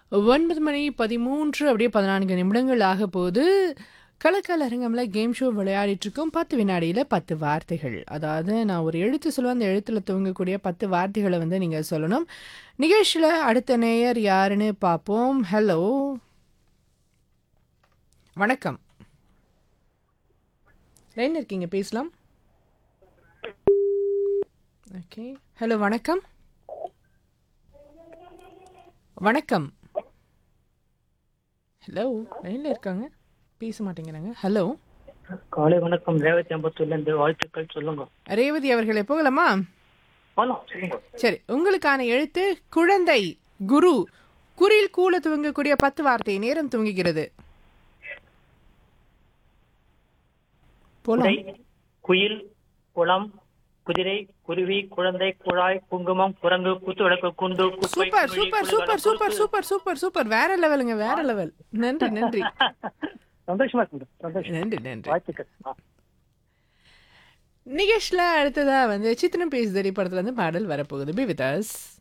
9 மணி 13 அப்படியே 14 நிமிடங்கள் ஆக போகுது. கலக்கல் அரங்கம்ல கேம் ஷோ விளையாடிட்டு இருக்கோம். 10 வினாடியில 10 வார்த்தைகள். அதாவது நான் ஒரு எழுத்து சொல்லுவேன். அந்த எழுத்துல துவங்கக்கூடிய 10 வார்த்தைகள வந்து நீங்க சொல்லணும். நிகழ்ச்சியில அடுத்த நேயர் யாருன்னு பார்ப்போம். ஹலோ. வணக்கம். லைன்ல இருக்கீங்க பேசலாம். ஓகே. ஹலோ வணக்கம். வணக்கம். ஹலோ. லைன்ல இருக்காங்க. பேச மாட்டேங்கிறாங்க. ஹலோ. காலை வணக்கம் ரேவதி அம்பத்தூர்ல இருந்து வாழ்த்துக்கள் சொல்லுங்க ரேவதி அவர்களே போகலாமா? போலாம் சொல்லுங்க சரி. உங்களுக்கான எழுத்து குழந்தை, குரு, குறில் கூல துவங்கக்கூடிய 10 வார்த்தை. நேரம் துவங்குகிறது. குடை போலாம். குயில் குளம் குதிரை குருவி குழந்தை குழாய் குங்குமம் குரங்கு குத்து விளக்கு குண்டு குப்பை சூப்பர் குமிழி, சூப்பர் குளிர்காலம், சூப்பர் சூப்பர் குறுக்கு. சூப்பர் சூப்பர் சூப்பர் வேற லெவலுங்க வேற லெவல். நன்றி நன்றி. சந்தோஷமா இருக்கு சந்தோஷம் நன்றி நன்றி. வாழ்த்துக்கள் ஆ. நிகழ்ச்சியில் அடுத்ததா வந்து சித்திரம் பேசுதடி படத்துல இருந்து பாடல் வரப்போகுது பி வித் அஸ்